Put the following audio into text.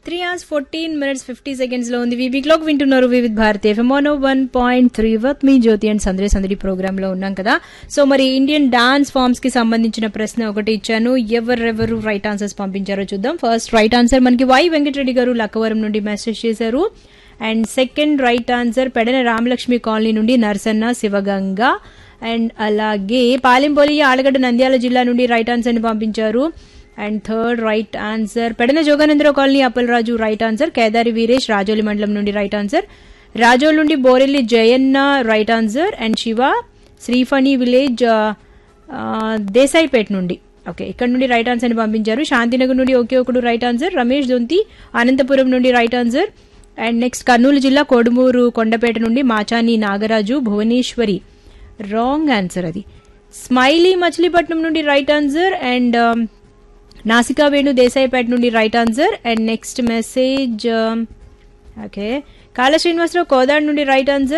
three hours fourteen minutes fifty seconds లో ఉంది VV clock వింటున్నారు వివిధ్ భారతి ఎఫ్ఎంఓనో వన్ పాయింట్ త్రీ వర్త్ మీ జ్యోతి అండ్ సందడి సందడి ప్రోగ్రామ్ లో ఉన్నాం కదా సో మరి ఇండియన్ డాన్స్ ఫార్మ్స్ కి సంబంధించిన ప్రశ్న ఒకటి ఇచ్చాను ఎవరెవరు రైట్ ఆన్సర్స్ పంపించారో చూద్దాం ఫస్ట్ రైట్ ఆన్సర్ మనకి వై వెంకటరెడ్డి గారు లక్కవరం నుండి మెసేజ్ చేశారు and second right answer Pedana Ramalakshmi colony నుండి నర్సన్న శివగంగ అండ్ అలాగే పాలెంపల్లి ఆలగడ్డ నంద్యాల జిల్లా నుండి రైట్ ఆన్సర్ ని పంపించారు and third right answer Pedana Joganandarao colony Appalaraju right answer Kedari Veeresh Rajoli మండలం నుండి రైట్ ఆన్సర్ రాజోల్ నుండి Borelli Jayanna right answer and Shiva Sriphani village ఆ, ఆ, దేశాయిపేట్ నుండి ఓకే ఇక్కడ నుండి రైట్ ఆన్సర్ ని పంపించారు శాంతినగర్ నుండి ఒకే ఒకడు రైట్ ఆన్సర్ రమేష్ దొంతి అనంతపురం నుండి right answer and next Kurnool జిల్లా కొడుమూరు కొండపేట నుండి మాచాని నాగరాజు భువనేశ్వరి రాంగ్ ఆన్సర్ అది స్మైలీ మచిలీపట్నం నుండి right answer and Nasika Venu Desaipeta నుండి right answer and next message okay Kala Srinivasarao Kodad నుండి రైట్ ఆన్సర్